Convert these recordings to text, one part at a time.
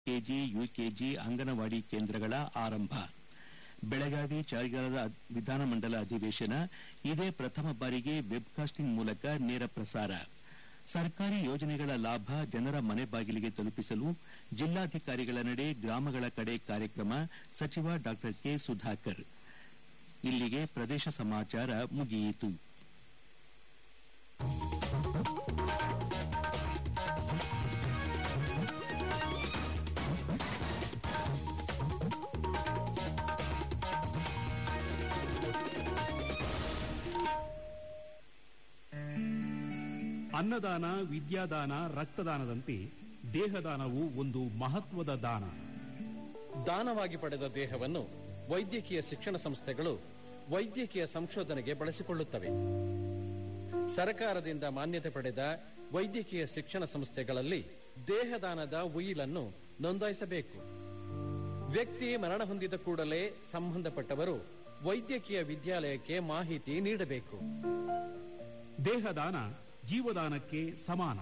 KG UKG anganwadi ಕೇಂದ್ರಗಳ ಆರಂಭ ಬೆಳಗಾವಿ ಚಳಿಗಾಲದ ವಿಧಾನಮಂಡಲ ಅಧಿವೇಶನ ಇದೇ ಪ್ರಥಮ ಬಾರಿಗೆ ವೆಬ್ಕಾಸ್ಟಿಂಗ್ ಮೂಲಕ ನೇರ ಪ್ರಸಾರ ಸರ್ಕಾರಿ ಯೋಜನೆಗಳ ಲಾಭ ಜನರ ಮನೆ ಬಾಗಿಲಿಗೆ ತಲುಪಿಸಲು ಜಿಲ್ಲಾಧಿಕಾರಿಗಳ ನಡೆ ಗ್ರಾಮಗಳ ಕಡೆ ಕಾರ್ಯಕ್ರಮ ಸಚಿವ ಡಾ ಕೆ ಸುಧಾಕರ್ ಇಲ್ಲಿಗೆ ಪ್ರದೇಶ ಸಮಾಚಾರ ಮುಗಿಯಿತು ಅನ್ನದಾನ ವಿದ್ಯಾದಾನ ರಕ್ತದಾನದಂತೆ ದೇಹದಾನವು ಒಂದು ಮಹತ್ವದ ದಾನ ದಾನವಾಗಿ ಪಡೆದ ದೇಹವನ್ನು ವೈದ್ಯಕೀಯ ಶಿಕ್ಷಣ ಸಂಸ್ಥೆಗಳು ವೈದ್ಯಕೀಯ ಸಂಶೋಧನೆಗೆ ಬಳಸಿಕೊಳ್ಳುತ್ತವೆ ಸರಕಾರದಿಂದ ಮಾನ್ಯತೆ ಪಡೆದ ವೈದ್ಯಕೀಯ ಶಿಕ್ಷಣ ಸಂಸ್ಥೆಗಳಲ್ಲಿ ದೇಹದಾನದ ಉಯಿಲನ್ನು ನೋಂದಾಯಿಸಬೇಕು ವ್ಯಕ್ತಿ ಮರಣ ಹೊಂದಿದ ಕೂಡಲೇ ಸಂಬಂಧಪಟ್ಟವರು ವೈದ್ಯಕೀಯ ವಿದ್ಯಾಲಯಕ್ಕೆ ಮಾಹಿತಿ ನೀಡಬೇಕು ದೇಹದಾನ ಜೀವದಾನಕ್ಕೆ ಸಮಾನ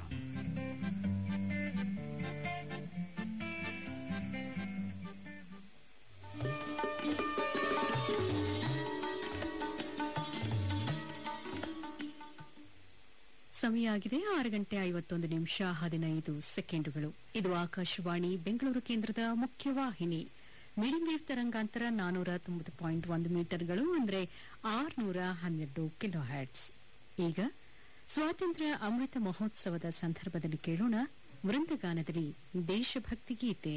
ಸಮಯ ಆಗಿದೆ ಆರು ಗಂಟೆ ಐವತ್ತೊಂದು ನಿಮಿಷ ಹದಿನೈದು ಸೆಕೆಂಡುಗಳು ಇದು ಆಕಾಶವಾಣಿ ಬೆಂಗಳೂರು ಕೇಂದ್ರದ ಮುಖ್ಯವಾಹಿನಿ ಮೀಡಿಯಂ ವೇವ್ ತರಂಗಾಂತರ ನಾನೂರ ತೊಂಬತ್ತು ಪಾಯಿಂಟ್ ಒಂದು ಮೀಟರ್ಗಳು ಅಂದರೆ ಆರುನೂರ ಹನ್ನೆರಡು ಕಿಲೋ ಹ್ಯಾಟ್ಸ್ ಈಗ ಸ್ವಾತಂತ್ರ್ಯ ಅಮೃತ ಮಹೋತ್ಸವದ ಸಂದರ್ಭದಲ್ಲಿ ಕೇಳೋಣ ವೃಂದಗಾನದಲ್ಲಿ ದೇಶಭಕ್ತಿ ಗೀತೆ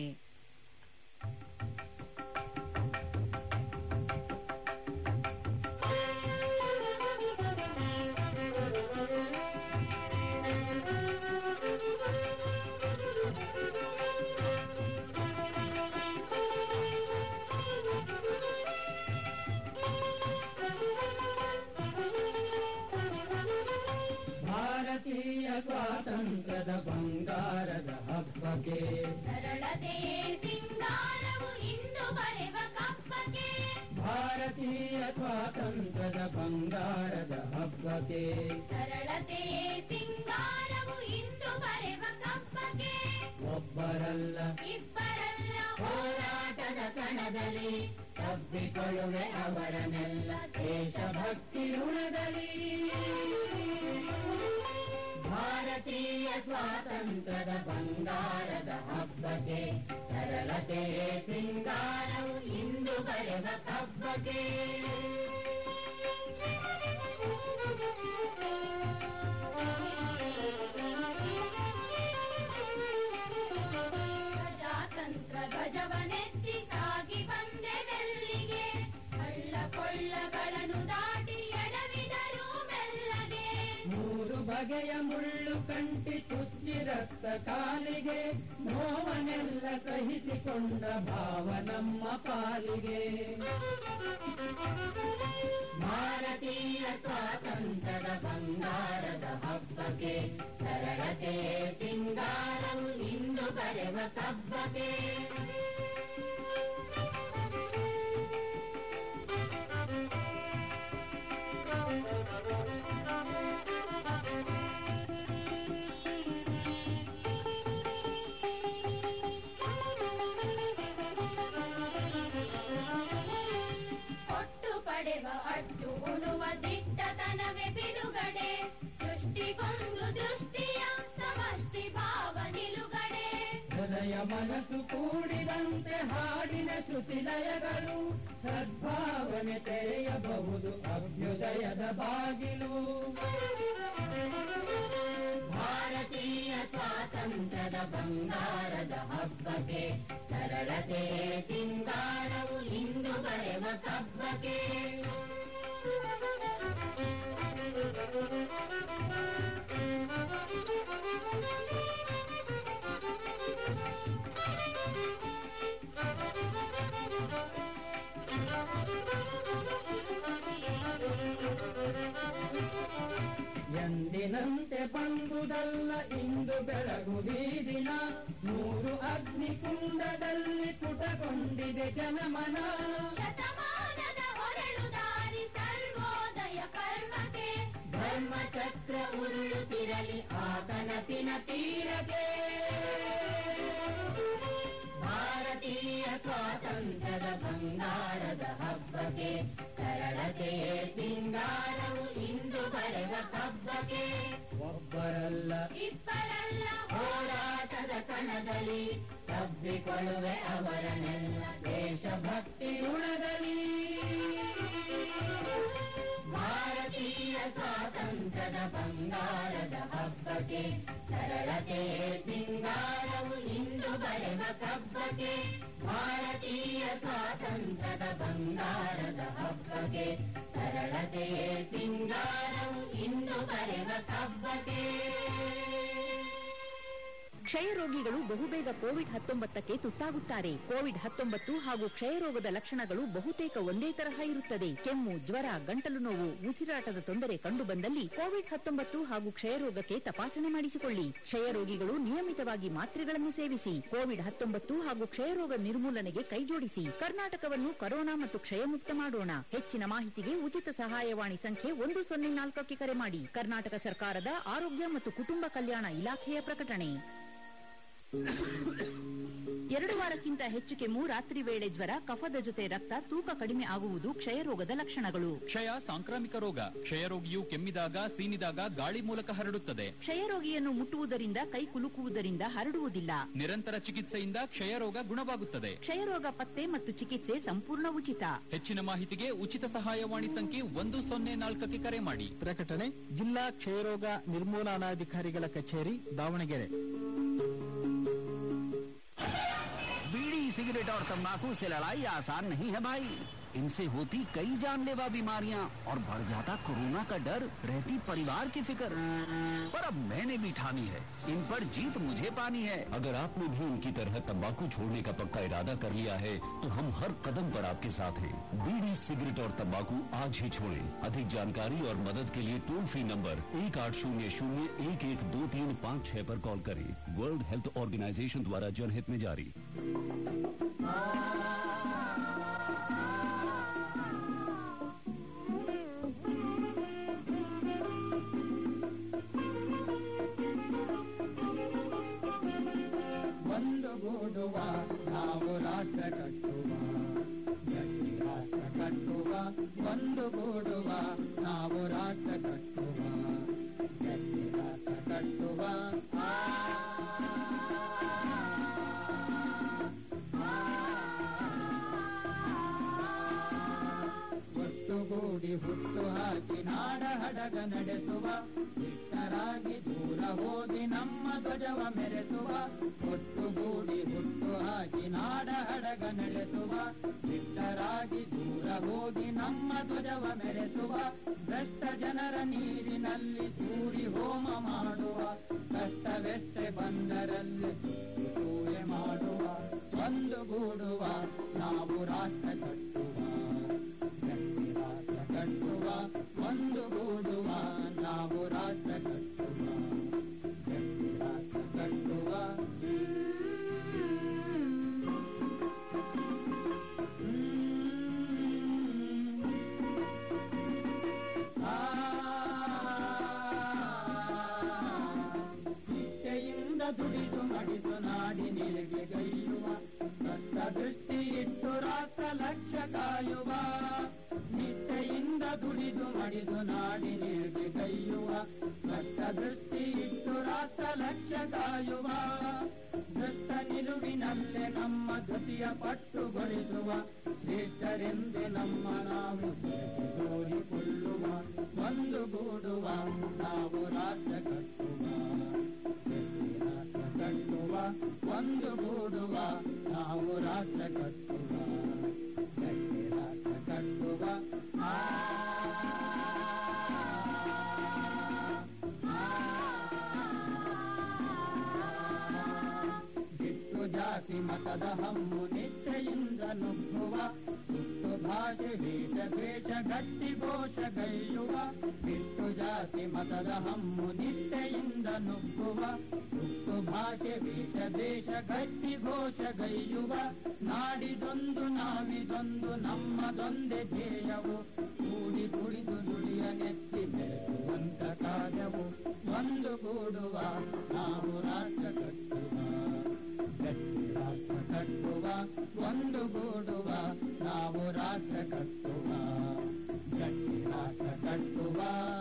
ಭಾರತೀಯ ಸ್ವಾತಂತ್ರ್ಯದ ಬಂಗಾರದ ಹಬ್ಬಕ್ಕೆ ಸರಳತೆಯೇ ಸಿಂಗಾರವು ಇಂದು ಬರೆವ ಕಪ್ಪಗೆ ಭಾರತೀಯ ಸ್ವಾತಂತ್ರ್ಯದ ಬಂಗಾರದ ಹಬ್ಬಕ್ಕೆ ಸರಳತೆಯೇ ಸಿಂಗಾರವು ಇಂದು ಬರೆವ ಕಪ್ಪಗೆ ಒಬ್ಬರಲ್ಲ ಇಬ್ಬರಲ್ಲ ಹೋರಾಟದ ಕಣದಲ್ಲಿ ತಬ್ಬಿಕೊಳ್ಳುವೆ ಅವರನ್ನೆಲ್ಲ ದೇಶಭಕ್ತಿ ಋಣದಲ್ಲಿ ಭಾರತೀಯ ಸ್ವಾತಂತ್ರ್ಯದ ಬಂಗಾರದ ಹಬ್ಬಕ್ಕೆ ಸರಳತೆಯೇ ಸಿಂಗಾರವು ಇಂದು ಬರೆವ ಕಬ್ಬಗೆ ಪ್ರಜಾತಂತ್ರ ಧ್ವಜವನೆತ್ತಿ ಸಾಗಿ ಬಂದೆವೆಲ್ಲಿಗೆ ಕಳ್ಳ ಕೊಳ್ಳಗಳನ್ನು ದಾಟಿ ಎಡವಿದರು ಮೆಲ್ಲಗೆ ಮೂರು ಬಗೆಯ ಮುಳ್ಳು ಕಂಟಿ ಚುಚ್ಚಿ ರಕ್ತ ಕಾಲಿಗೆ ನೋವನೆಲ್ಲ ಸಹಿಸಿಕೊಂಡ ಭಾವ ನಮ್ಮ ಪಾಲಿಗೆ ಭಾರತೀಯ ಸ್ವಾತಂತ್ರ್ಯದ ಬಂಗಾರದ ಹಬ್ಬಕ್ಕೆ ಸರಳತೆ ಸಿಂಗಾರವು ಇಂದು ಬರೆವ ಕಬ್ಬಗೆ ಕೊಟ್ಟು ಪಡೆವ ಅಟ್ಟು ಉಳುವ ದಿಟ್ಟತನವೇ ಬಿಡುಗಡೆ ಸೃಷ್ಟಿಗೊಂದು ದೃಷ್ಟಿಯ ಸಮಷ್ಟಿ ಭಾವ ನಿಲುಗಡೆ ಹೃದಯ ಮನಸ್ಸು ಕೂಡಿದಂತೆ ಹಾಡಿನ ಶ್ರುತಿಲಯಗಳು ಸದ್ಭಾವನೆ ತೆರೆಯಬಹುದು ಅಭ್ಯುದಯದ ಬಾಗಿಲು ಭಾರತೀಯ ಸ್ವಾತಂತ್ರ್ಯದ ಬಂಗಾರದ ಹಬ್ಬಕ್ಕೆ ಸರಳತೆ ಸಿಂಗಾರವು ಇಂದು ಬರೆವ ಕಬ್ಬಕ್ಕೆ ಎಂದಿನಂತೆ ಬಂದುದಲ್ಲ ಇಂದು ಬೆಳಗು ಬೀದಿನ ನೂರು ಅಗ್ನಿಕುಂಡದಲ್ಲಿ ಪುಟಗೊಂಡಿದೆ ಜನಮನ ಶತಮಾನದ ಹೊರಳು ದಾರಿ ಸರ್ವೋದಯ ಪರ್ವಕ್ಕೆ ಧರ್ಮಚಕ್ರ ಉರುಳುತ್ತಿರಲಿ ಆ ಕನಸಿನ ತೀರಕ್ಕೆ ಸ್ವಾತಂತ್ರ್ಯದ ಬಂಗಾರದ ಹಬ್ಬಕ್ಕೆ ಸರಳತೆಯೇ ಸಿಂಗಾರವು ಇಂದು ಬರೆದ ಹಬ್ಬಕ್ಕೆ ಒಬ್ಬರಲ್ಲ ಇಬ್ಬರಲ್ಲ ಹೋರಾಟದ ಕಣದಲ್ಲಿ ತಬ್ಬಿಕೊಳ್ಳುವೆ ಅವರನ್ನೆಲ್ಲ ದೇಶಭಕ್ತಿ ಋಣದಲ್ಲಿ ಭಾರತೀಯ ಸ್ವಾತಂತ್ರ್ಯದ ಬಂಗಾರದ ಹಬ್ಬಕ್ಕೆ ಸರಳತೆಯೇ ಸಿಂಗಾರವು ಇಂದು ಬರೆದ ಹಬ್ಬಕ್ಕೆ ಭಾರತೀಯ ಸ್ವಾತಂತ್ರ್ಯದ ಬಂಗಾರದ ಹಬ್ಬಕ್ಕೆ ಸರಳತೆಯೇ ಸಿಂಗಾರವು ಇಂದು ಬರೆದ ಹಬ್ಬಕ್ಕೆ ಕ್ಷಯರೋಗಿಗಳು ಬಹುಬೇಗ ಕೋವಿಡ್ ಹತ್ತೊಂಬತ್ತಕ್ಕೆ ತುತ್ತಾಗುತ್ತಾರೆ ಕೋವಿಡ್ ಹತ್ತೊಂಬತ್ತು ಹಾಗೂ ಕ್ಷಯರೋಗದ ಲಕ್ಷಣಗಳು ಬಹುತೇಕ ಒಂದೇ ತರಹ ಇರುತ್ತದೆ ಕೆಮ್ಮು ಜ್ವರ ಗಂಟಲು ನೋವು ಉಸಿರಾಟದ ತೊಂದರೆ ಕಂಡುಬಂದಲ್ಲಿ ಕೋವಿಡ್ ಹತ್ತೊಂಬತ್ತು ಹಾಗೂ ಕ್ಷಯರೋಗಕ್ಕೆ ತಪಾಸಣೆ ಮಾಡಿಸಿಕೊಳ್ಳಿ ಕ್ಷಯರೋಗಿಗಳು ನಿಯಮಿತವಾಗಿ ಮಾತ್ರೆಗಳನ್ನು ಸೇವಿಸಿ ಕೋವಿಡ್ ಹತ್ತೊಂಬತ್ತು ಹಾಗೂ ಕ್ಷಯರೋಗ ನಿರ್ಮೂಲನೆಗೆ ಕೈಜೋಡಿಸಿ ಕರ್ನಾಟಕವನ್ನು ಕೊರೋನಾ ಮತ್ತು ಕ್ಷಯಮುಕ್ತ ಮಾಡೋಣ ಹೆಚ್ಚಿನ ಮಾಹಿತಿಗೆ ಉಚಿತ ಸಹಾಯವಾಣಿ ಸಂಖ್ಯೆ ಒಂದು ಸೊನ್ನೆ ನಾಲ್ಕಕ್ಕೆ ಕರೆ ಮಾಡಿ ಕರ್ನಾಟಕ ಸರ್ಕಾರದ ಆರೋಗ್ಯ ಮತ್ತು ಕುಟುಂಬ ಕಲ್ಯಾಣ ಇಲಾಖೆಯ ಪ್ರಕಟಣೆ ಎರಡು ವಾರಕ್ಕಿಂತ ಹೆಚ್ಚು ಕೆಮ್ಮು ರಾತ್ರಿ ವೇಳೆ ಜ್ವರ ಕಫದ ಜೊತೆ ರಕ್ತ ತೂಕ ಕಡಿಮೆ ಆಗುವುದು ಕ್ಷಯರೋಗದ ಲಕ್ಷಣಗಳು ಕ್ಷಯ ಸಾಂಕ್ರಾಮಿಕ ರೋಗ ಕ್ಷಯರೋಗಿಯು ಕೆಮ್ಮಿದಾಗ ಸೀನಿದಾಗ ಗಾಳಿ ಮೂಲಕ ಹರಡುತ್ತದೆ ಕ್ಷಯರೋಗಿಯನ್ನು ಮುಟ್ಟುವುದರಿಂದ ಕೈ ಕುಲುಕುವುದರಿಂದ ಹರಡುವುದಿಲ್ಲ ನಿರಂತರ ಚಿಕಿತ್ಸೆಯಿಂದ ಕ್ಷಯರೋಗ ಗುಣವಾಗುತ್ತದೆ ಕ್ಷಯರೋಗ ಪತ್ತೆ ಮತ್ತು ಚಿಕಿತ್ಸೆ ಸಂಪೂರ್ಣ ಉಚಿತ ಹೆಚ್ಚಿನ ಮಾಹಿತಿಗೆ ಉಚಿತ ಸಹಾಯವಾಣಿ ಸಂಖ್ಯೆ ಒಂದು ಸೊನ್ನೆ ನಾಲ್ಕಕ್ಕೆ ಕರೆ ಮಾಡಿ ಪ್ರಕಟಣೆ ಜಿಲ್ಲಾ ಕ್ಷಯರೋಗ ನಿರ್ಮೂಲನಾಧಿಕಾರಿಗಳ ಕಚೇರಿ ದಾವಣಗೆರೆ बीड़ी सिगरेट और तंबाकू से लड़ाई आसान नहीं है भाई इनसे होती कई जानलेवा बीमारियां और बढ़ जाता कोरोना का डर रहती परिवार की फिक्र पर अब मैंने भी ठानी है इन पर जीत मुझे पानी है अगर आपने भी उनकी तरह तंबाकू छोड़ने का पक्का इरादा कर लिया है तो हम हर कदम पर आपके साथ हैं बीड़ी सिगरेट और तंबाकू आज ही छोड़ें अधिक जानकारी और मदद के लिए टोल फ्री नंबर एक आठ शून्य शून्य एक एक दो तीन पाँच छह पर कॉल करें वर्ल्ड हेल्थ ऑर्गेनाइजेशन द्वारा जनहित में जारी ಒಂದುಗೂಡುವ ನಾವು ರಾಷ್ಟ್ರ ಕಟ್ಟುವ ಗಟ್ಟಿ ರಾಷ್ಟ್ರ ಕಟ್ಟುವ ಒಂದುಗೂಡುವ ನಾವು ರಾಷ್ಟ್ರ ಕಟ್ಟುವ ಗಟ್ಟಿ ರಾಷ್ಟ್ರ ಕಟ್ಟುವ ಆ, ಒಟ್ಟುಗೂಡಿ ಹುಟ್ಟು ಹಾಕಿ ನಾಡ ಹಡಗ ನಡೆಸುವ ಇಷ್ಟರಾಗಿ ದೂರ ಹೋಗಿ ನಮ್ಮ ಧ್ವಜವ ಮೆರೆಸುವ ಒಟ್ಟುಗೂಡಿ ಹುಟ್ಟು ಹಾಕಿ ನಾಡ ಹಡಗ ನಡೆಸುವ ಇಷ್ಟರಾಗಿ ದೂರ ಹೋಗಿ ನಮ್ಮ ಧ್ವಜವ ಮೆರೆಸುವ ಭ್ರಷ್ಟ ಜನರ ನೀರಿನಲ್ಲಿ ಸೂರಿ ಹೋಮ ಮಾಡುವ ಕಷ್ಟವೆಷ್ಟೇ ಬಂದರಲ್ಲಿ ಸೂರೆ ಮಾಡುವ ಒಂದುಗೂಡುವ ನಾವು ರಾಷ್ಟ್ರ ಕಟ್ಟುವ ಗಟ್ಟಿ ರಾಷ್ಟ್ರ ಕಟ್ಟುವ ಒಂದುಗೂಡುವ ನಾವು ರಾಷ್ಟ್ರ ಕಟ್ಟುವ ಗಟ್ಟಿ ರಾಷ್ಟ್ರ ಕಟ್ಟುವ ಆ ನಿಷ್ಠೆಯಿಂದ ದುಡಿದು ಮಡಿದು ನಾಡಿನಿಗೆ ಗೈಯುವ ಕಷ್ಟ ದೃಷ್ಟಿ ಇಟ್ಟು ರಾಷ್ಟ್ರ ಲಕ್ಷ್ಯ ಕಾಯುವ ನಿಷ್ಠೆಯಿಂದ ದುಡಿದು ಮಡಿದು ನಾಡಿನಿಗೆ ಗೈಯುವ ಕಷ್ಟ ದೃಷ್ಟಿ ಇಟ್ಟು ರಾಷ್ಟ್ರ ಲಕ್ಷ್ಯ ಕಾಯುವ ದುಷ್ಟ ನಿಲುವಿನಲ್ಲೇ ನಮ್ಮ ಧೃತಿಯ ಪಟ್ಟುಗೊಳಿಸುವ ಶ್ರೇಷ್ಠರೆಂದೇ ನಮ್ಮ ನಾವು ತೋರಿಕೊಳ್ಳುವ ಒಂದುಗೂಡುವ ನಾವು ರಾಷ್ಟ್ರ ಕಟ್ಟುವ ಗಟ್ಟಿ ರಾಷ್ಟ್ರ ಕಟ್ಟುವ ಒಂದುಗೂಡುವ ನಾವು ರಾಷ್ಟ್ರ ಕಟ್ಟುವ ಗಟ್ಟಿ ರಾಷ್ಟ್ರ ಕಟ್ಟುವ ಆ ಬಿಟ್ಟು ಜಾತಿ ಮತದ ಹಮ್ಮು ನಿಷ್ಠೆಯಿಂದ ನುಗ್ಗುವ ಸುತ್ತು ಭಾಷೆ ವೇಷ ದ್ವೇಷ ಗಟ್ಟಿ ಘೋಷ ಗೈಯುವ ಬಿಟ್ಟು ಜಾತಿ ಮತದ ಹಮ್ಮು ನಿಷ್ಠೆಯಿಂದ ನುಗ್ಗುವ ಸುತ್ತು ಭಾಷೆ ವೇಷ ದ್ವೇಷ ಗಟ್ಟಿ ಘೋಷ ಗೈಯುವ ನಾಡಿದೊಂದು ನಾವಿದೊಂದು ನಮ್ಮದೊಂದೇ ಧ್ಯೇಯವು ಕೂಡಿ ಕುಡಿದು ದುಡಿಯ ನೆತ್ತಿ ಬೆಳೆಸುವಂತ ಕಾರ್ಯವು ಒಂದು ಕೂಡುವ ನಾವು ರಾಷ್ಟ್ರ ಕಟ್ಟುವ ಗಟ್ಟಿ ರಾಷ್ಟ್ರ ಕಟ್ಟುವ ಒಂದು ರಾಷ್ಟ್ರ ಕಟ್ಟುವ ಗಟ್ಟಿ ರಾಷ್ಟ್ರ ಕಟ್ಟುವ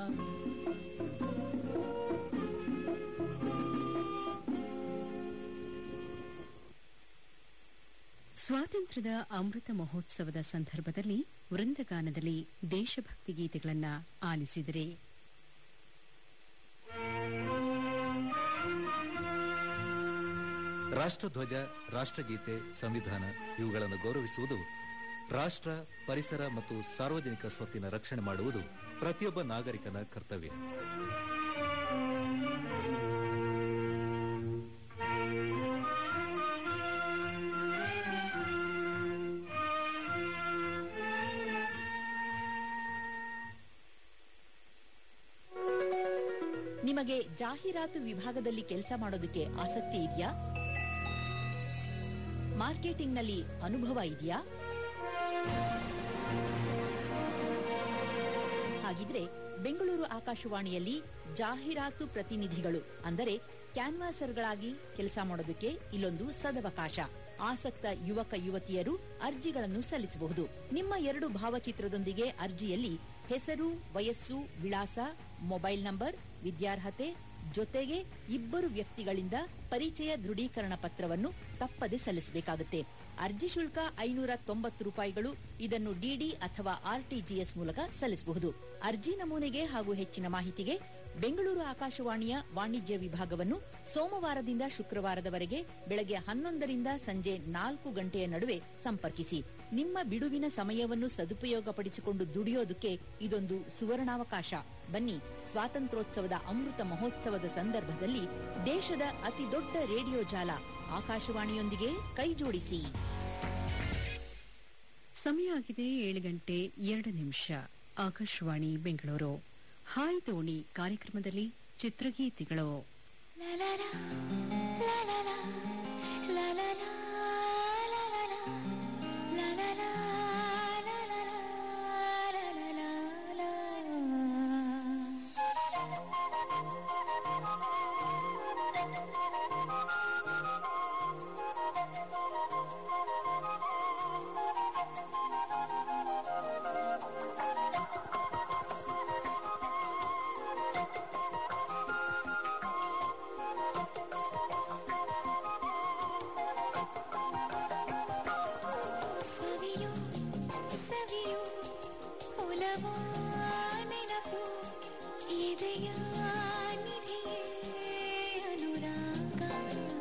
ಸ್ವಾತಂತ್ರ್ಯದ ಅಮೃತ ಮಹೋತ್ಸವದ ಸಂದರ್ಭದಲ್ಲಿ ವೃಂದಗಾನದಲ್ಲಿ ದೇಶಭಕ್ತಿ ಗೀತೆಗಳನ್ನ ಆಲಿಸಿದರೆ ರಾಷ್ಟ್ರಧ್ವಜ ರಾಷ್ಟ್ರಗೀತೆ ಸಂವಿಧಾನ ಇವುಗಳನ್ನು ಗೌರವಿಸುವುದು ರಾಷ್ಟ್ರ ಪರಿಸರ ಮತ್ತು ಸಾರ್ವಜನಿಕ ಸ್ವತ್ತಿನ ರಕ್ಷಣೆ ಮಾಡುವುದು ಪ್ರತಿಯೊಬ್ಬ ನಾಗರಿಕನ ಕರ್ತವ್ಯ ನಿಮಗೆ ಜಾಹೀರಾತು ವಿಭಾಗದಲ್ಲಿ ಕೆಲಸ ಮಾಡೋದಕ್ಕೆ ಆಸಕ್ತಿ ಇದೆಯಾ ಮಾರ್ಕೆಟಿಂಗ್ನಲ್ಲಿ ಅನುಭವ ಇದೆಯಾ ಹಾಗಿದ್ರೆ ಬೆಂಗಳೂರು ಆಕಾಶವಾಣಿಯಲ್ಲಿ ಜಾಹೀರಾತು ಪ್ರತಿನಿಧಿಗಳು ಅಂದರೆ ಕ್ಯಾನ್ವಾಸರ್ಗಳಾಗಿ ಕೆಲಸ ಮಾಡೋದಕ್ಕೆ ಇಲ್ಲೊಂದು ಸದವಕಾಶ ಆಸಕ್ತ ಯುವಕ ಯುವತಿಯರು ಅರ್ಜಿಗಳನ್ನು ಸಲ್ಲಿಸಬಹುದು ನಿಮ್ಮ ಎರಡು ಭಾವಚಿತ್ರದೊಂದಿಗೆ ಅರ್ಜಿಯಲ್ಲಿ ಹೆಸರು ವಯಸ್ಸು ವಿಳಾಸ ಮೊಬೈಲ್ ನಂಬರ್ ವಿದ್ಯಾರ್ಹತೆ ಜೊತೆಗೆ ಇಬ್ಬರು ವ್ಯಕ್ತಿಗಳಿಂದ ಪರಿಚಯ ದೃಢೀಕರಣ ಪತ್ರವನ್ನು ತಪ್ಪದೆ ಸಲ್ಲಿಸಬೇಕಾಗುತ್ತೆ ಅರ್ಜಿ ಶುಲ್ಕ ಐನೂರ ತೊಂಬತ್ತು ರೂಪಾಯಿಗಳು ಇದನ್ನು ಡಿಡಿ ಅಥವಾ ಆರ್ಟಿಜಿಎಸ್ ಮೂಲಕ ಸಲ್ಲಿಸಬಹುದು ಅರ್ಜಿ ನಮೂನೆಗೆ ಹಾಗೂ ಹೆಚ್ಚಿನ ಮಾಹಿತಿಗೆ ಬೆಂಗಳೂರು ಆಕಾಶವಾಣಿಯ ವಾಣಿಜ್ಯ ವಿಭಾಗವನ್ನು ಸೋಮವಾರದಿಂದ ಶುಕ್ರವಾರದವರೆಗೆ ಬೆಳಗ್ಗೆ ಹನ್ನೊಂದರಿಂದ ಸಂಜೆ ನಾಲ್ಕು ಗಂಟೆಯ ನಡುವೆ ಸಂಪರ್ಕಿಸಿ ನಿಮ್ಮ ಬಿಡುವಿನ ಸಮಯವನ್ನು ಸದುಪಯೋಗಪಡಿಸಿಕೊಂಡು ದುಡಿಯೋದಕ್ಕೆ ಇದೊಂದು ಸುವರ್ಣಾವಕಾಶ ಬನ್ನಿ ಸ್ವಾತಂತ್ರ್ಯೋತ್ಸವದ ಅಮೃತ ಮಹೋತ್ಸವದ ಸಂದರ್ಭದಲ್ಲಿ ದೇಶದ ಅತಿ ದೊಡ್ಡ ರೇಡಿಯೋ ಜಾಲ ಆಕಾಶವಾಣಿಯೊಂದಿಗೆ ಕೈಜೋಡಿಸಿ ಸಮಯ ಆಗಿದೆ ಏಳು ಗಂಟೆ ಎರಡು ನಿಮಿಷ ಆಕಾಶವಾಣಿ ಬೆಂಗಳೂರು ಹಾಯ್ ದೋಣಿ ಕಾರ್ಯಕ್ರಮದಲ್ಲಿ ಚಿತ್ರಗೀತೆಗಳು ಸವಿಯು ಸವಿಯು ಒಲವ ನೆನಪು ಇದೆಯ ನಿಧಿಯೇ ಅನುರಾಗ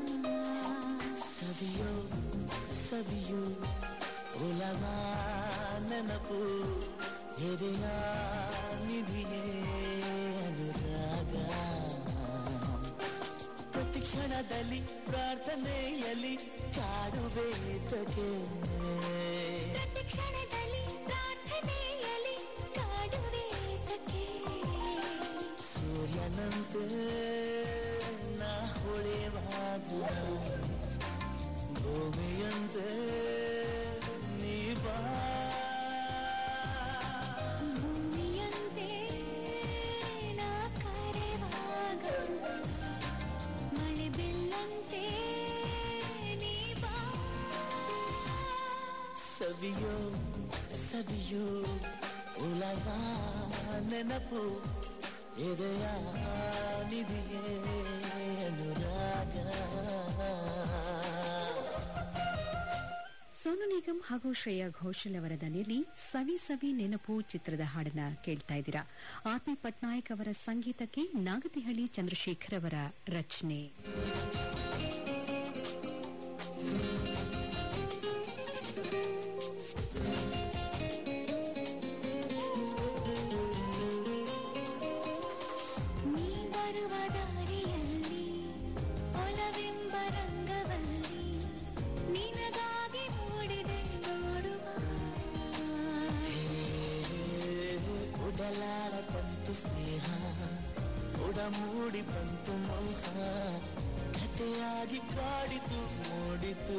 ಸವಿಯೋ ಸವಿಯು ಉಲವ ನೆನಪು ಎದೆಯ ನಿಧಿಯೇ ಅನುರಾಗ ಪ್ರತಿ ಕ್ಷಣದಲ್ಲಿ ಪ್ರಾರ್ಥನೆಯಲ್ಲಿ ಕಾಡುವೇತಕ್ಕೆ ಪ್ರತಿ ಕ್ಷಣದಲ್ಲಿ ಪ್ರಾರ್ಥನೆಯಲ್ಲಿ ಕಾಡುವೇತಕ್ಕೆ ಸೂರ್ಯನಂತೆ ನಾ ಹೊಳೆವಾಗ ಭೂಮಿಯಂತೆ ನೀ ಬಾ ಭೂಮಿಯಂತೆ ನಾ ಕರೆವಾಗ ಮಳೆ ಬೆಲ್ಲಂತೆ ನೀ ಬಾ ಸವಿಯೋ ಸವಿಯೋ ಉಲವ ನೆನಪು ಎದೆಯ ನಿಧಿಯೇ ಅನುರಾಗ ಸೋನು ನಿಗಮ್ ಹಾಗೂ ಶ್ರೇಯಾ ಘೋಷಲ್ ಅವರ ದನಿಯಲ್ಲಿ ಸವಿ ಸವಿ ನೆನಪು ಚಿತ್ರದ ಹಾಡನ್ನ ಕೇಳ್ತಾ ಇದ್ದೀರಾ ಆರ್ಪಿ ಪಟ್ನಾಯಕ್ ಅವರ ಸಂಗೀತಕ್ಕೆ ನಾಗತಿಹಳ್ಳಿ ಚಂದ್ರಶೇಖರ್ ಅವರ ರಚನೆ ನೀ ಬರುವ ದಾರಿಯಲ್ಲಿ ಒಲವೆಂಬ ರಂಗವಲ್ಲಿ ನಿನಗಾಗಿ ಮೂಡಿದೆ ನೋಡುವ ಉಡಲಾಡ ಬಂತು ಸ್ನೇಹ ಉಡ ಮೂಡಿ ಬಂತು ಮೋಹ ಕಥೆಯಾಗಿ ಕಾಡಿತು ಮೂಡಿತು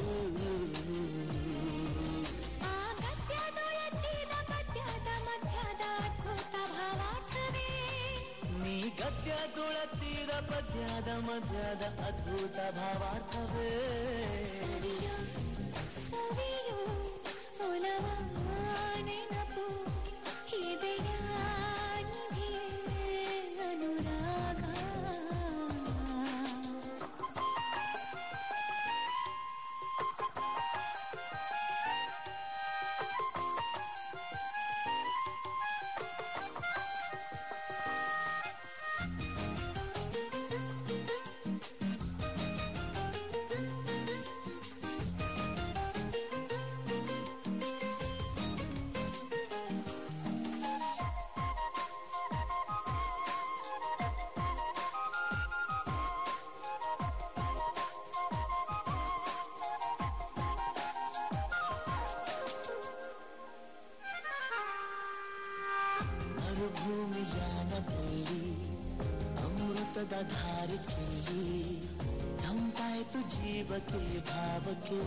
ಆ ಗದ್ಯದೊಳಗಿನ ಪದ್ಯದ ಮಧ್ಯದ ಅದ್ಭುತ ಭಾವಾರ್ಥವೇ ನೀ ಗದ್ಯ ತುಳತಿದ ಪದ್ಯದ ಮಧ್ಯದ ಅದ್ಭುತ ಭಾವಾರ್ಥವೇ ಸವಿಯೋ ಸವಿಯೋ ಒಲವ ಬೆಳ್ಳಿ ಅಮೃತದ ಧಾರೆ ಚೆಲ್ಲಿ ತಂಪಾಯ್ತು ಜೀವಕ್ಕೆ ಭಾವಕ್ಕೆ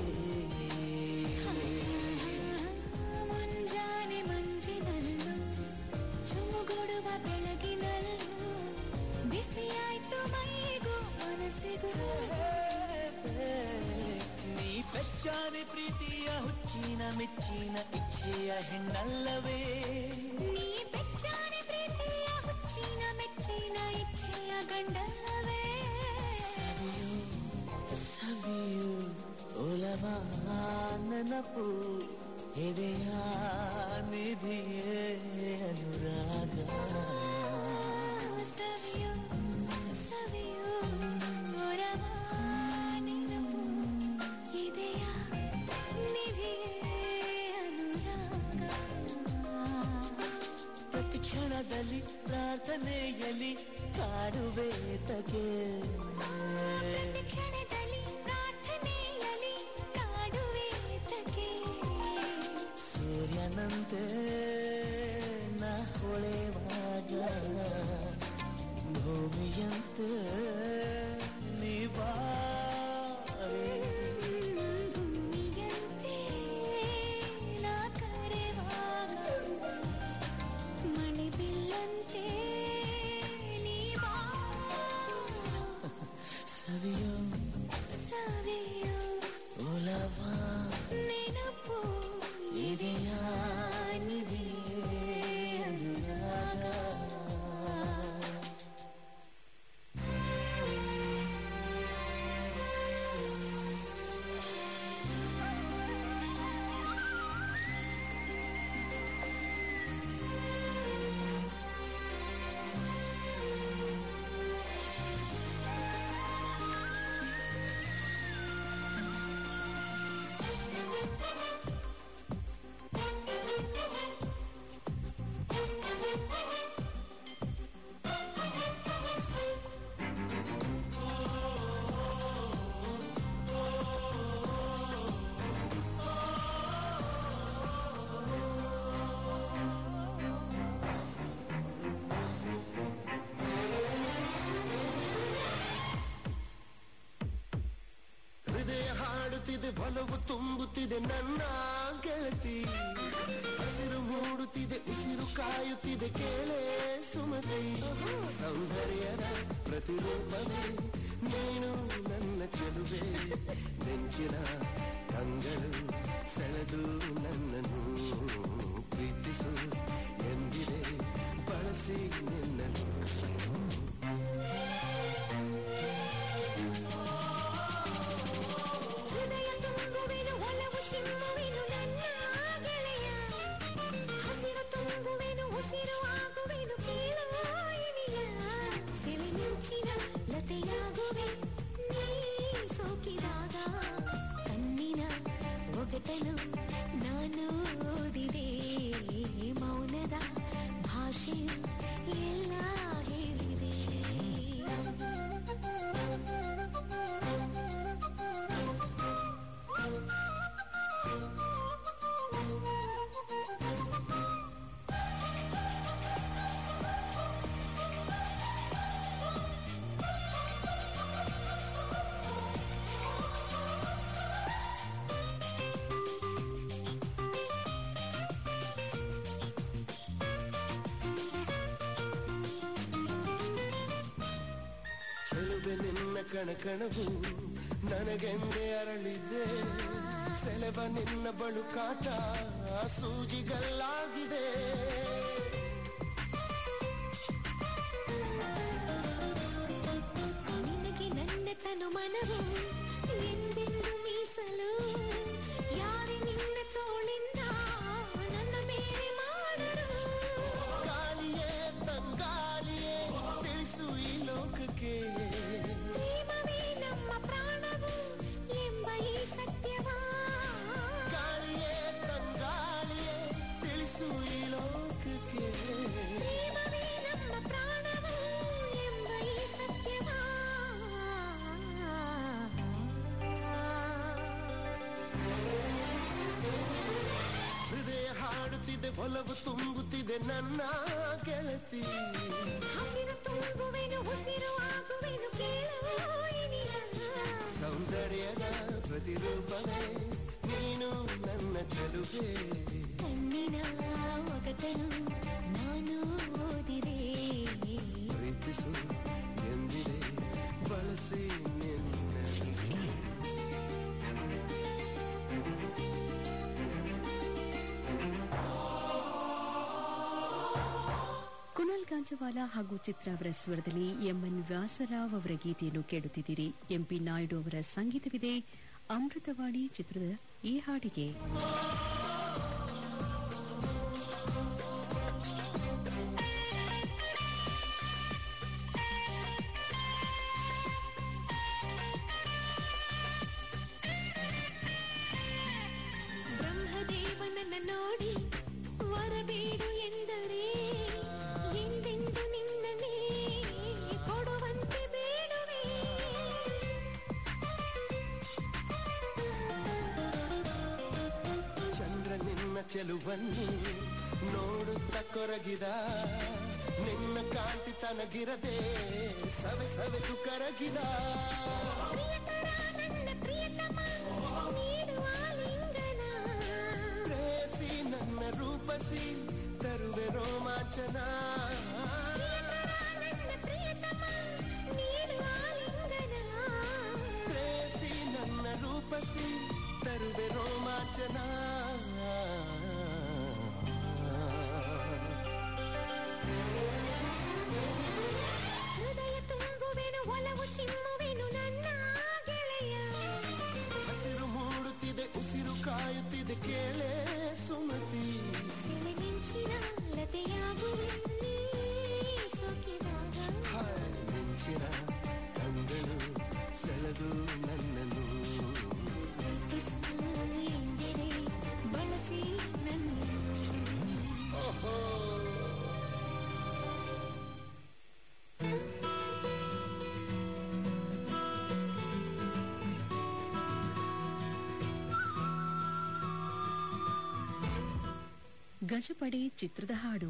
ಮುಂಜಾನೆ ಮಂಜಿನಲ್ಲೂ ಚುಮುಗುಡುವ ಬೆಳಗಿನಲ್ಲೂ ಬಿಸಿಯಾಯ್ತು ಮೈಗೂ ಮನಸ್ಸಿಗೂ ನೀ ಪೆಚ್ಚಾನೆ ಪ್ರೀತಿಯ ಹುಚ್ಚಿನ ಮೆಚ್ಚಿನ ಇಚ್ಛೆಯ ಹೆಣ್ಣಲ್ಲವೇ ನೀ ಬೆಚ್ಚಾನೆ ಪ್ರೀತಿಯ ಹುಚ್ಚಿನ ಮೆಚ್ಚಿನ ಇಚ್ಛೆಯ ಗಂಡಲ್ಲವೇ ಸವಿಯು ಒಲವ ನೆನಪು ಎದೆಯ ನಿಧಿಯೇ ಅನುರಾಗ ಸವಿಯು ಸವಿಯು ಒರವ ನೆನಪು ಇದೆಯ ನಿಧಿಯೇ ಅನುರಾಗ ಪ್ರತಿ ಕ್ಷಣದಲ್ಲಿ ಪ್ರಾರ್ಥನೆಯಲ್ಲಿ ಕಾಡುವೆ ತಗೆ ಪ್ರತಿ ಕ್ಷಣದಲ್ಲಿ ಪ್ರಾರ್ಥನೆಯಲ್ಲಿ ಕಾಡುವೆ ತಗೆ ಸೂರ್ಯನಂತೆ ನಾ ಹೊಳೆವಾಗ ಭೂಮಿಯಂತೆ ನೀ ಬಾರೆ ಭೂಮಿಯಂತೆ ನಾ ಕರೆವಾಗ ಮಳೆ ಬಿಲ್ಲಂತೆ ನೀ ಬಾ ಸವಿಯೋ ಸವಿಯು ಒಲವ ನೆನಪು ಇದೆಯ ನಿಧಿಯೇ ಅನುರಾಗ ಹೃದಯ ಹಾಡುತ್ತಿದೆ ಬಲವು ತುಂಬುತ್ತಿದೆ ನನ್ನ ಗೆಳತಿ ಹಸಿರು ಮೂಡುತ್ತಿದೆ ಉಸಿರು ಕಾಯುತ್ತಿದೆ ಕೇಳೆ ಸುಮತಿ ಸೌಂದರ್ಯದ ಪ್ರತಿರೂಪವೇ ನೀನು ನನ್ನ ಚೆಲುವೆ ನೆಂಚಿನ ಕಂಗಳು ಸೆಳೆದು ನನ್ನನ್ನು ಪ್ರೀತಿಸು ಎಂದಿದೆ ಬಳಸಿ ನಿನ್ನನ್ನು ಹೃದಯ ತುಂಬುವೆನು ಒಲವು ಚಿಮ್ಮುವೆನು ನನ್ನ ಗೆಳೆಯ ಹಸಿರು ತುಂಬುವೆನು ಉಸಿರು ಆಗುವೆನು ಕೇಳುವ ಇನಿಯ ಸೆಲೆ ಮಿಂಚಿನ ಲತೆಯಾಗುವೆ ನೀ ಸೋಕಿದಾಗ ಕಣ್ಣಿನ ಒಗಟನು ನಾನು ಓದಿದೆ ಮೌನದ ಭಾಷೆಯು ಎಲ್ಲ ಹೇಳಿದೆ ಚೆಲುವೆ ನಿನ್ನ ಕಣಕಣವು ನನಗೆಂದೇ ಅರಳಿದೆ ಸೆಲೆಬ ನಿನ್ನ ಬಳುಕಾಟ ಸೂಜಿಗಲ್ಲಾಗಿದೆ ನಿನಗೆ ನನ್ನ ತನು ಮನವು ಎಂದೆಂದು ಮೀಸಲು ಯಾರೇ ನಿನ್ನ ತೋಳಿಂದ ನನ್ನ ಮೇಲೆ ಮಾಡರು ಗಾಳಿಯೇ ತಂಗಾಳಿಯೇ ತಿಳಿಸು ಈ ಲೋಕಕ್ಕೆ ಪ್ರೇಮವೇ ನಮ್ಮ ಪ್ರಾಣವು ಎಂಬ ಈ ಸತ್ಯವಾ ಗಾಳಿಯೇ ತಂಗಾಳಿಯೇ ತಿಳಿಸು ಈ ಲೋಕಕ್ಕೆ ಪ್ರೇಮವೇ ನಮ್ಮ ಪ್ರಾಣವು ಎಂಬ ಈ ಸತ್ಯವಾ ಎದೆ ಒಲವು ತುಂಬುತ್ತಿದೆ ನನ್ನ ಗೆಳತಿ ಹಸಿರು ತುಂಬುವೆನು ಉಸಿರು ಆಗುವೆನು ಕೇಳು ಇನಿಯ. ಸೌಂದರ್ಯದ ಪ್ರತಿರೂಪವೇ ನೀನು ನನ್ನ ಚೆಲುವೆ ಕಣ್ಣಿನ ಒಗಟನು ನಾನು ಓದಿದೆ ಪ್ರೀತಿಸು ಎಂದಿದೆ ಬಳಸಿ ನಿನ್ನ ಕುಣಲ್ ಗಾಂಜವಾಲ ಹಾಗೂ ಚಿತ್ರ ಅವರ ಸ್ವರದಲ್ಲಿ ಎಂಎನ್ ವ್ಯಾಸರಾವ್ ಅವರ ಗೀತೆಯನ್ನು ಕೇಳುತ್ತಿದ್ದೀರಿ ಎಂಪಿ ನಾಯ್ಡು ಅವರ ಸಂಗೀತವಿದೆ ಅಮೃತವಾಣಿ ಚಿತ್ರದ ಈ ಹಾಡಿಗೆ ಬ್ರಹ್ಮದೇವನನ್ನ ನೋಡಿ ವರಬೇಡು ಎಂದರೆ ಎಂದೆಂದು ನಿನ್ನನೇ ಕೊಡುವಂತೆ ಬೇಡುವೆ ಚಂದ್ರ ನಿನ್ನ ಚೆಲುವನ್ನು ನೋಡುತ್ತ ಕೊರಗಿದ ನಿನ್ನ ಕಾಂತಿ ತನಗಿರದೆ ಸವೆ ಸವೆದು ಕರಗಿದ ಪ್ರಿಯತರ ನನ್ನ ಪ್ರಿಯತಮ ನೀಡುವ ಲಿಂಗನ ಪ್ರೇಸಿ ನನ್ನ ರೂಪಸಿ ತರುವೆ ರೋಮಾಂಚನ ನನ್ನ ಪ್ರಿಯತಮ ನೀಡುವ ಲಿಂಗನ ಪ್ರೇಸಿ ನನ್ನ ರೂಪಸಿ ತರುವೆ ರೋಮಾಂಚನ ಹೃದಯ ತುಂಬುವೆನು ಒಲವು ಚಿಮ್ಮುವೆನು ನನ್ನ ಗೆಳೆಯ ಹಸಿರು ಮೂಡುತ್ತಿದೆ ಉಸಿರು ಕಾಯುತ್ತಿದೆ ಕೇಳೆ ಸುಮತಿ ಸೆಲೆ ಮಿಂಚಿನ ಲತೆಯಾಗುವೆ ನೀ ಸೋಕಿದಾಗ ಹಾಯ್ ಮಿಂಚಿನ ಕಂಗಳು ಸೆಳೆದು ನನ್ನನ್ನು ಪ್ರೀತಿಸು ಎಂದರೆ ಬಳಸಿ ನನ್ನನ್ನು ಓಹೋ ಗಜಪಡೆ ಚಿತ್ರದ ಹಾಡು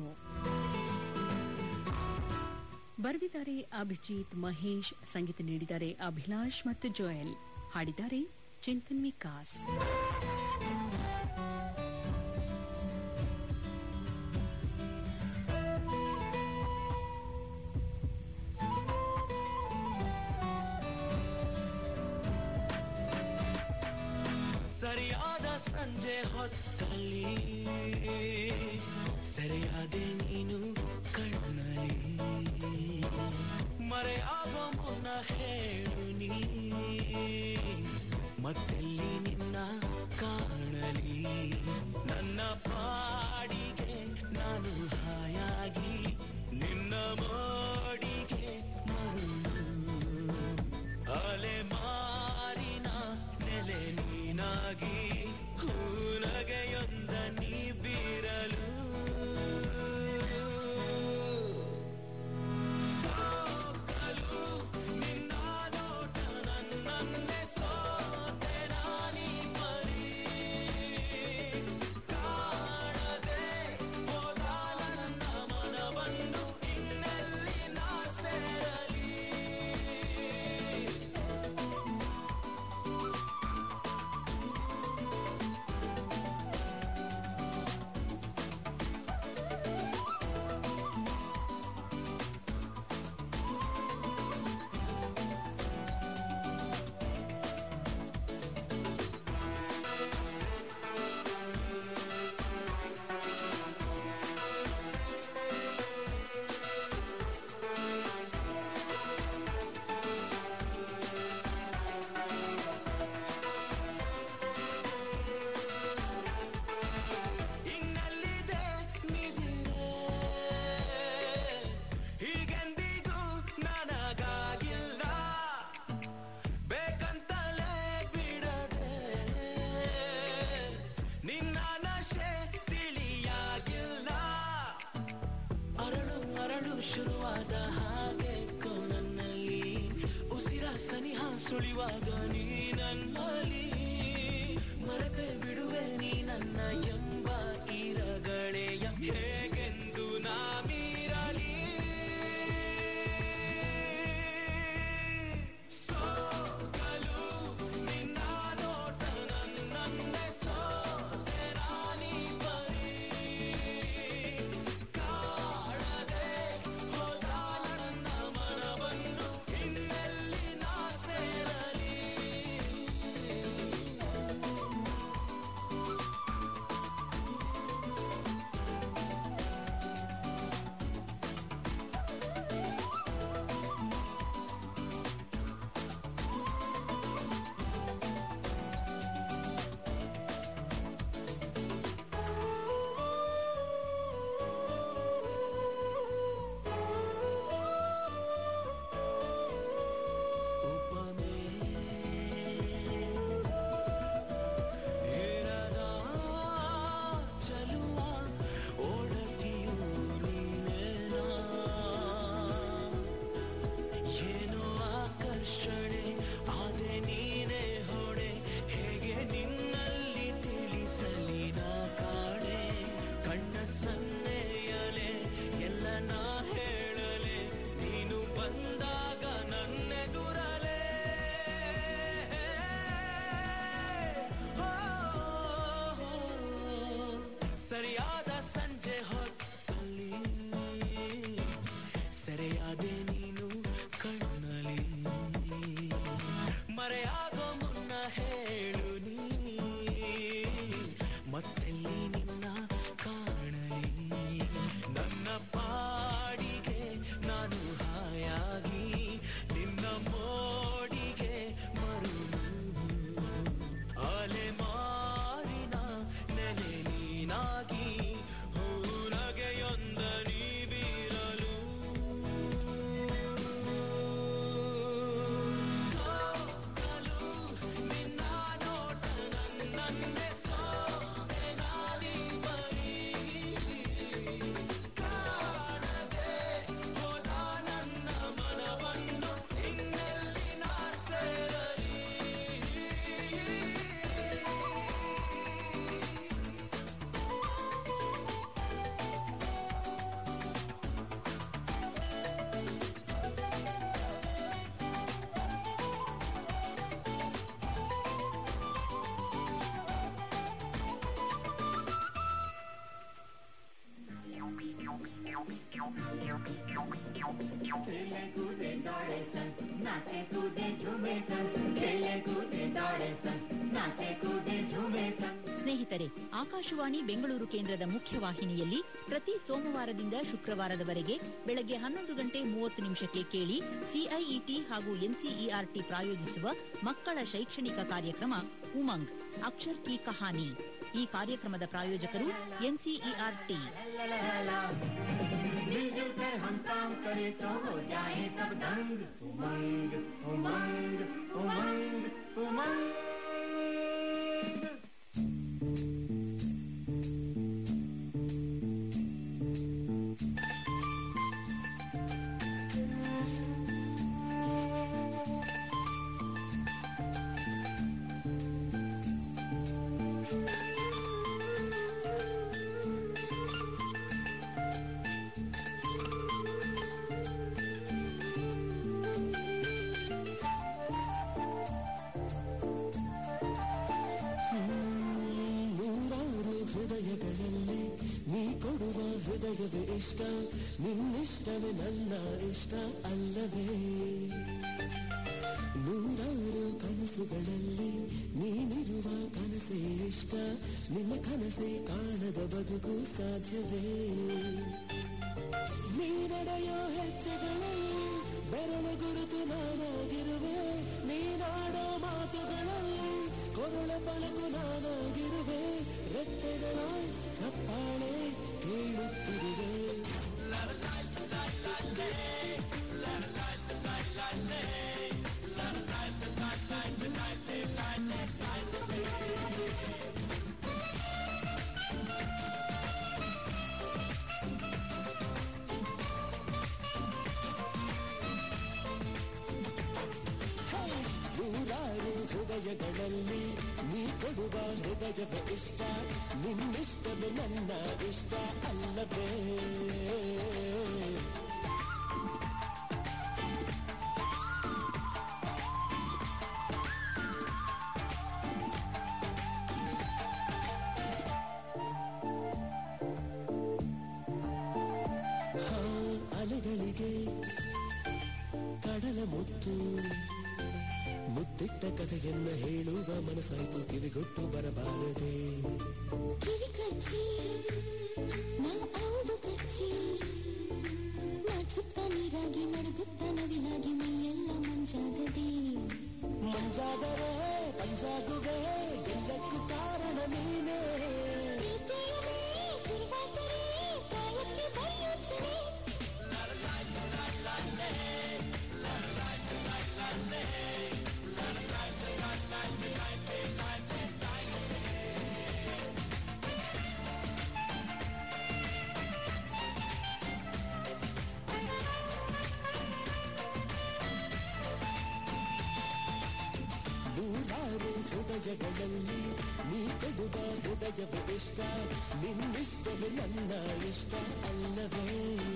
ಬರೆದಿದ್ದಾರೆ ಅಭಿಜಿತ್ ಮಹೇಶ್ ಸಂಗೀತ ನೀಡಿದ್ದಾರೆ ಅಭಿಲಾಷ್ ಮತ್ತು ಜೋಯಲ್ ಹಾಡಿದ್ದಾರೆ ಚಿಂತನ್ ವಿಕಾಸ್ ಸರಿಯಾದ ಸಂಜೆ ಹೊತ್ತಲ್ಲಿ ಸರಿಯಾದೆ ನೀನು ಕಣ್ಣಲ್ಲಿ ಮರೆಯಾಗ ಮುನ್ನ ಹೇಳು ನೀ ಮತ್ತೆಲ್ಲಿ ನಿನ್ನ ಕಾಣಲಿ ನನ್ನ ಪಾಡಿಗೆ ನಾನು ಹಾಯಾಗಿ ನಿನ್ನ ಮೋಡಿಗೆ ಮರುಳು ಅಲೆ ಮಾರಿನ ನೆಲೆ ನೀನಾಗಿ ಹೂನಗೆಯೊಂದ ನೀ ಬೀರಲು ಸೋಕಲು ನಿನ್ನ ನೋಟ ನನ್ನನ್ನೇ ಸೋತೆ ನಾನೀ ಮರಿ ಕಾಣದೆ ಹೋದ ನನ್ನ ಮನವನ್ನು ಇನ್ನೆಲ್ಲಿ ನಾ ಸೇರಲಿ ಇನ್ನಲ್ಲಿದೆ ನಿಧಿರೆ ಹೀಗೆಂದಿಗೂ ನನಗಾಗಿಲ್ಲ ಬೇಕಂತಲೇ ಬಿಡದೆ ನಿನ್ನ ನಶೆ ತಿಳಿಯಾಗಿಲ್ಲ ಅರಳು ಅರಳು ಶುರುವಾದ ಹಾಗೆ ನನ್ನಲ್ಲಿ ಉಸಿರ ಸನಿಹ ಸುಳಿವಾಗ ನೀ ನನ್ನಲ್ಲಿ ಮರೆತೆ ಬಿಡುವೆ ನೀ ನನ್ನ ಎಂಬ ಈರಗಳೇ खेले कूदे दौड़े सन नाचे कूदे झूमे सन खेले कूदे दौड़े सन नाचे कूदे झूमे सन ಸ್ನೇಹಿತರೆ ಆಕಾಶವಾಣಿ ಬೆಂಗಳೂರು ಕೇಂದ್ರದ ಮುಖ್ಯವಾಹಿನಿಯಲ್ಲಿ ಪ್ರತಿ ಸೋಮವಾರದಿಂದ ಶುಕ್ರವಾರದವರೆಗೆ ಬೆಳಗ್ಗೆ ಹನ್ನೊಂದು ಗಂಟೆ ಮೂವತ್ತು ನಿಮಿಷಕ್ಕೆ ಕೇಳಿ ಸಿಐಇಟಿ ಹಾಗೂ ಎನ್ಸಿಇಆರ್ಟಿ ಪ್ರಾಯೋಜಿಸುವ ಮಕ್ಕಳ ಶೈಕ್ಷಣಿಕ ಕಾರ್ಯಕ್ರಮ ಉಮಂಗ್ ಅಕ್ಷರ್ ಕಿ ಕಹಾನಿ ಈ ಕಾರ್ಯಕ್ರಮದ ಪ್ರಾಯೋಜಕರು ಎನ್ಸಿಇಆರ್ಟಿ मिलजुल कर हम काम करें तो हो जाए सब दंग उमंग उमंग उमंग उमंग ನೂರಾರು ಹೃದಯಗಳಲ್ಲಿ ನೀ ಕೊಡುವ ಹೃದಯವೇ ಇಷ್ಟ ನಿನ್ನಿಷ್ಟವೇ ನನ್ನ ಇಷ್ಟ ಅಲ್ಲವೇ ನೂರಾರು ಕನಸುಗಳಲ್ಲಿ ನೀನಿರುವ ಕನಸೇ ಇಷ್ಟ ನಿನ್ನ ಕನಸೇ ಕಾಣದ ಬದುಕು ಸಾಧ್ಯವೇ ನೀ ನಡೆಯೋ ಹೆಜ್ಜೆಗಳಲ್ಲಿ ಬೆರಳ ಗುರುತು ನಾನಾಗಿರುವೆ ನೀನಾಡೋ ಮಾತುಗಳಲ್ಲಿ ಕೊರಳ ಪಲಕು ನಾನಾಗಿರುವೆ ರೆಪ್ಪೆಗಳ ಚಪ್ಪಾಳೆ ಕೇಳುತ್ತಿರುವೆ ನೂರಾರು ಹೃದಯಗಳಲ್ಲಿ ನೀ ಕೊಡುವ ಹೃದಯವೇ ಇಷ್ಟ ನಿನ್ನಿಷ್ಟವೇ ನನ್ನ ಇಷ್ಟ ಅಲ್ಲವೇ ಹಾ ಅಲೆಗಳಿಗೆ ಕಡಲ ಮುತ್ತು ಮುತ್ತಿಟ್ಟ ಕಥೆಯನ್ನ ಹೇಳುವ ಮನಸ್ಸಾಯ್ತು ಕಿವಿಗೊಟ್ಟು ಬರಬಾರದೆ ಕಿವಿ ಕಚ್ಚಿ ನಾ ಔದು ಕಚ್ಚಿ ನಾಚುತ್ತ ನೀರಾಗಿ ನಡುಗುತ್ತ ನವಿಲಾಗಿ ಮೈಯೆಲ್ಲ ಮಂಜಾಗದೆ ಮಂಜಾದರೆ ಪಂಜಾಗುವೆ ಎಲ್ಲಕ್ಕೂ ಕಾರಣ ನೀನೇ ಪ್ರೀತಿಯೇ ಶುರುವಾದರೆ ಪ್ರಾಯಕ್ಕೆ ಬರೆಯುತ್ತಲೇ ನೂರಾರು ಹೃದಯಗಳಲ್ಲಿ ನೀ ಕೊಡುವ ಹೃದಯವೇ ಇಷ್ಟ ನಿನ್ನಿಷ್ಟವೇ ನನ್ನ ಇಷ್ಟ ಅಲ್ಲವೇ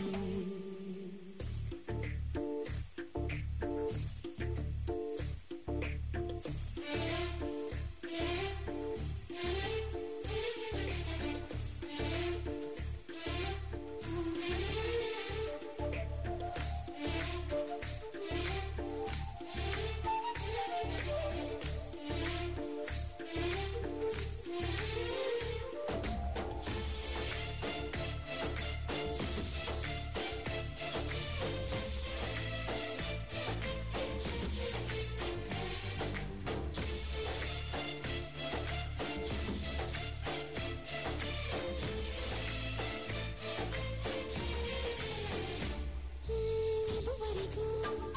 ಇದುವರೆಗೂ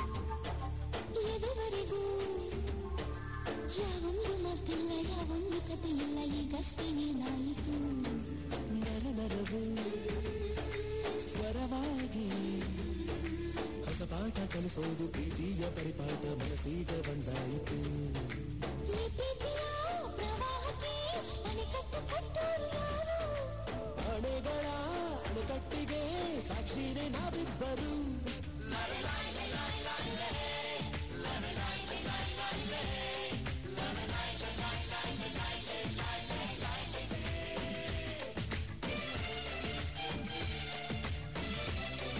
ಎದುವರೆಗೂ ಯಾವೊಂದು ಮಾತಿಲ್ಲ ಯಾವೊಂದು ಕಥೆಯಿಲ್ಲ ಈಗಷ್ಟೇ ಏನಾಯಿತು ನರ ನರವು ಸ್ವರವಾಗಿ ಹೊಸ ಪಾಠ ಕಲಿಸೋದು ಪ್ರೀತಿಯ ಪರಿಪಾಠ ಮನಸ್ಸೀಗ ಬಂದಾಯಿತು ಈ ಪ್ರೀತಿಯ ಪ್ರವಾಹಕ್ಕೆ ಅಣೆಕಟ್ಟು ಕಟ್ಟೋರು ಯಾರು ಅಣೆಗಳ ಅಣೆಕಟ್ಟಿಗೆ ಸಾಕ್ಷಿನೇ ನಾವಿಬ್ಬರು ಿ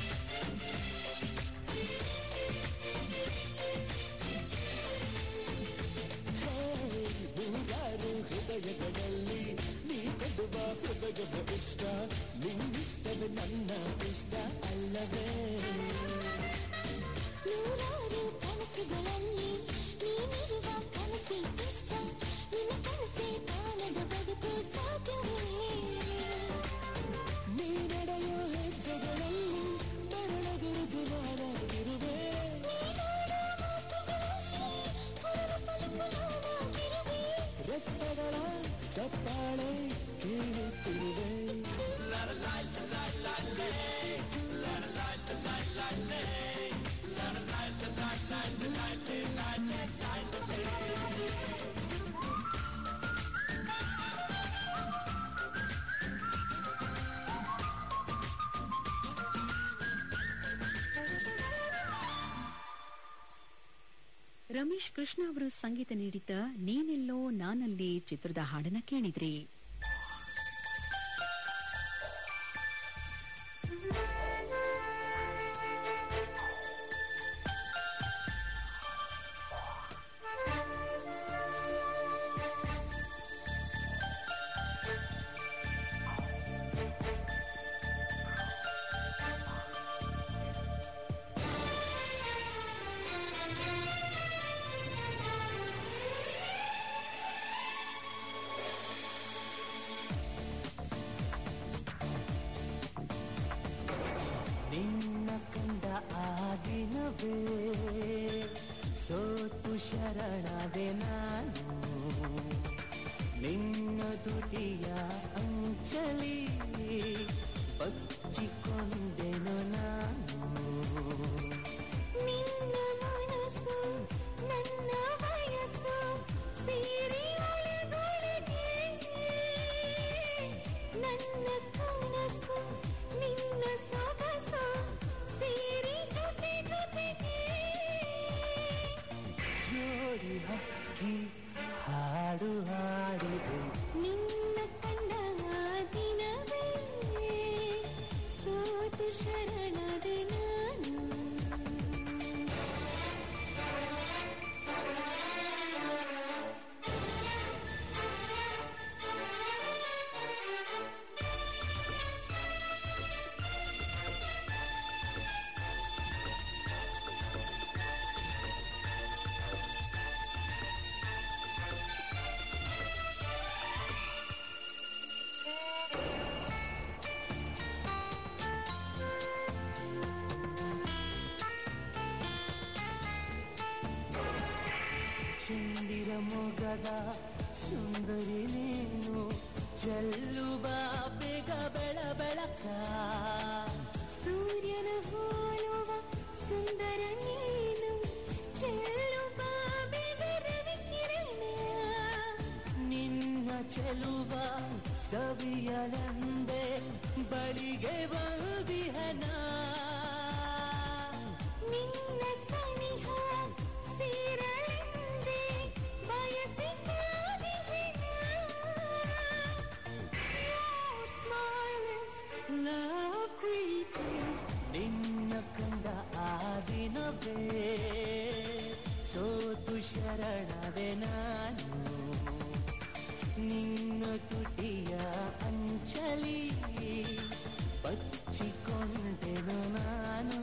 ಹೃದಯದ ಇಷ್ಟ ನಿನ್ನಿಷ್ಟದ ನನ್ನ ಇಷ್ಟ ಅಲ್ಲವೇ ನೂರಾರು ಕನಸುಗಳಲ್ಲಿ ನೀನಿರುವ ಕನಸೇ ಇಷ್ಟ ನಿನ್ನ ಕನಸೇ ಕಾಣದ ಬದುಕು ಸಾಧ್ಯವೇ ನೀ ನಡೆಯೋ ಹೆಜ್ಜೆಗಳಲ್ಲಿ ಬೆರಳಗಿರುದು ನಾನಾಗಿರುವೆ ರೆಪ್ಪಗಳ ಚಪ್ಪಾಳೆ ಕೇಳುತ್ತಿರುವೆ ರಮೇಶ್ ಕೃಷ್ಣ ಅವರು ಸಂಗೀತ ನೀಡಿದ್ದ ನೀನೆಲ್ಲೋ ನಾನಲ್ಲಿ ಚಿತ್ರದ ಹಾಡನ್ನ ಕೇಳಿದ್ರಿ ನಿನ್ನ ಕಂಡ ಆ ದಿನವೇ ಸೋತು ಶರಣಾದೆ ನಾನು ನಿನ್ನ ತುಟಿಯ ಅಂಚಲಿ ಬಚ್ಚಿಕೊಂಡೆನು ನಾನು ನಿನ್ನ ಮನಸ್ಸು ನನ್ನ ವಯಸ್ಸು ಸೇರಿ ಒಳಗೊಳಗೆ ನನ್ನ ಕನಸು ನಿನ್ನ ಸೊಗಸು ಸೇರಿ ಜೊತೆ ಜೊತೆಗೆ ಜೋಡಿ ಹಕ್ಕಿ ಹಾಡು ಹಾಡಿದೆ ನಿನ್ನ ಕಂಡ ಆ ದಿನವೇ ಸೋತು ಶರಣಾದೆ ನಾನು ಚಂದಿರ ಮೊಗದ ಸುಂದರಿ ನೀನು ಚೆಲ್ಲುವ ಬೇಗ ಬೆಳ ಬೆಳಕ ಸೂರ್ಯನ ಹೋಲುವ ಸುಂದರ ನೀನು ಚೆಲ್ಲುವ ಬೆವರವಿ ಕಿರಣ ನಿನ್ನ ಚೆಲುವ ಸವಿಯಲೆಂದೆ ಬಳಿಗೆ ಬಂದಿಹನ ನಿನ್ನ ಸನಿಹ ಸೇರಲೆಂದೇ ಬಯಸಿ ಕಾದಿಹೆನ. Your smile is love greetings. ನಿನ್ನ ಕಂಡ ಆ ದಿನವೇ ಸೋತು ಶರಣದೆ ನಾನು ನಿನ್ನ ತುಟಿಯ ಅಂಚಲಿ ಬಚ್ಚಿಕೊಂಡೆನು ನಾನು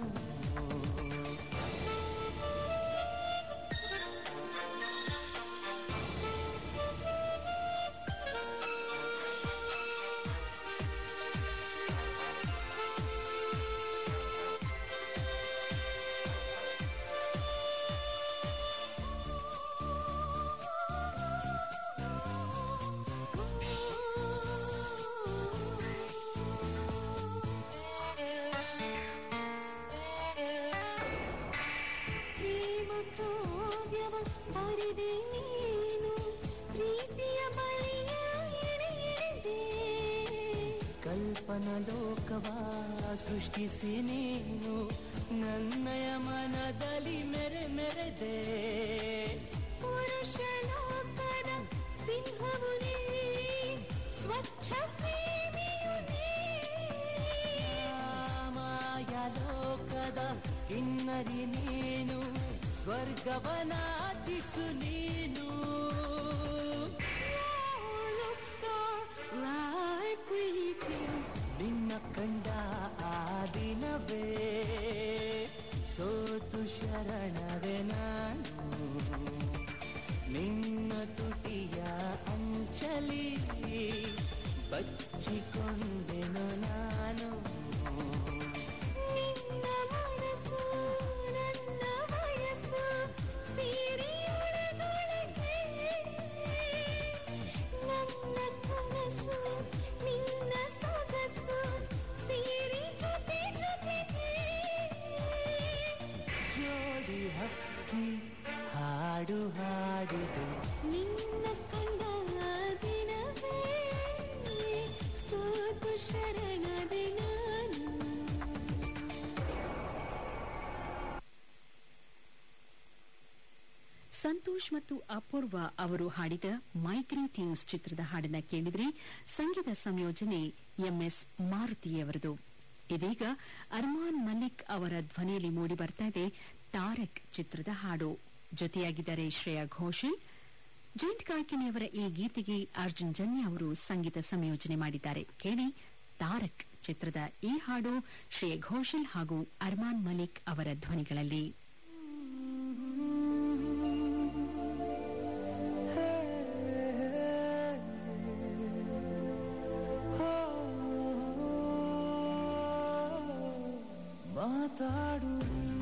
ಪ್ರೇಮ ಕಾವ್ಯವ ಅರಿದೆ ನೀನು ಪ್ರೀತಿಯ ಬಳಿಯ ಎಡೆ ಎಳೆದೆ ಕಲ್ಪನ ಲೋಕವ ಸೃಷ್ಟಿಸಿ ನೀನು ನನ್ನಯ ಮನದಲ್ಲಿ ಮೆರೆ ಮೆರೆದೆ ಪುರುಷ ಲೋಕದ ಸಿಂಹವು ನೀ ಸ್ವಚ್ಛ ಪ್ರೇಮಿಯು ನೀ ಮಾಯ ಲೋಕದ ಕಿನ್ನರಿ ನೀನು ಸ್ವರ್ಗವನಾಚಿಸು ನೀನು Your looks are like ಬಚ್ಚಿಕೊಂಡೆನು ನಾನು ನಿನ್ನ ಮನಸ್ಸು ನನ್ನ ವಯಸ್ಸು ಸೀರೆಯೊಳಗೊಳಗೆ ನನ್ನ ಕನಸು ನಿನ್ನ ಸೊಗಸು ಸೀರೆ ಜೊತೆ ಜೊತೆಗೆ ಜೋಡಿ ಹಕ್ಕಿ ಹಾಡು ಹಾಡಿದೆ ನಿನ್ನ ಕಂಡ ದಿನವೇ ಸೋತು ಶರಣದೆ ನಾನು ಸಂತೋಷ್ ಮತ್ತು ಅಪೂರ್ವ ಅವರು ಹಾಡಿದ ಮೈಗ್ರೇಟಿಂಗ್ಸ್ ಚಿತ್ರದ ಹಾಡನ್ನ ಕೇಳಿದ್ರಿ ಸಂಗೀತ ಸಂಯೋಜನೆ ಎಂಎಸ್ ಮಾರುತಿಯವರದು ಇದೀಗ ಅರ್ಮಾನ್ ಮಲ್ಲಿಕ್ ಅವರ ಧ್ವನಿಯಲ್ಲಿ ಮೂಡಿ ಬರ್ತಾ ಇದೆ ತಾರಕ್ ಚಿತ್ರದ ಹಾಡು ಜೊತೆಯಾಗಿದ್ದಾರೆ ಶ್ರೇಯಾ ಘೋಷಲ್ ಜಯಂತ್ ಕಾಯ್ಕಿಣಿಯವರ ಈ ಗೀತೆಗೆ ಅರ್ಜುನ್ ಜನ್ಯ ಅವರು ಸಂಗೀತ ಸಂಯೋಜನೆ ಮಾಡಿದ್ದಾರೆ ಕೇಳಿ ತಾರಕ್ ಚಿತ್ರದ ಈ ಹಾಡು ಶ್ರೇಯಾ ಘೋಷಲ್ ಹಾಗೂ ಅರ್ಮಾನ್ ಮಲಿಕ್ ಅವರ ಧ್ವನಿಗಳಲ್ಲಿ ಮಾತಾಡು ನೀ